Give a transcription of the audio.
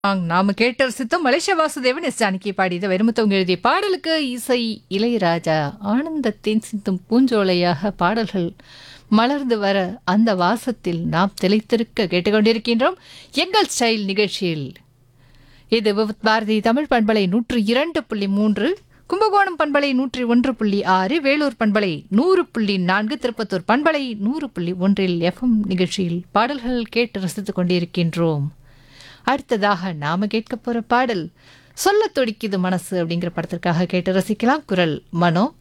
song நாம கேட்ட ரசித்தோம் மலேசிய வாசுதேவன் எஸ் ஜானகி பாடியது வைரமுத்தவங்க எழுதிய பாடலுக்கு இசை இளையராஜா ஆனந்தத்தின் சிந்தும் பூஞ்சோலையாக பாடல்கள் மலர்ந்து வர அந்த வாசத்தில் நாம் திளைத்திருக்க கேட்டுக்கொண்டிருக்கின்றோம் எங்கள் ஸ்டைல் நிகழ்ச்சியில் இது விவித் பாரதி தமிழ் பண்பலை நூற்று இரண்டு புள்ளி மூன்று கும்பகோணம் பண்பலை நூற்றி ஒன்று புள்ளி ஆறு வேலூர் பண்பலை நூறு புள்ளி நான்கு திருப்பத்தூர் பண்பலை நூறு புள்ளி ஒன்றில் எஃப்எம் நிகழ்ச்சியில் பாடல்கள் கேட்டு ரசித்துக் கொண்டிருக்கின்றோம் அடுத்ததாக நாம கேட்க போற பாடல் சொல்ல துடிக்குது மனசு அப்படிங்கிற படத்திற்காக கேட்டு ரசிக்கலாம் குரல் மனோ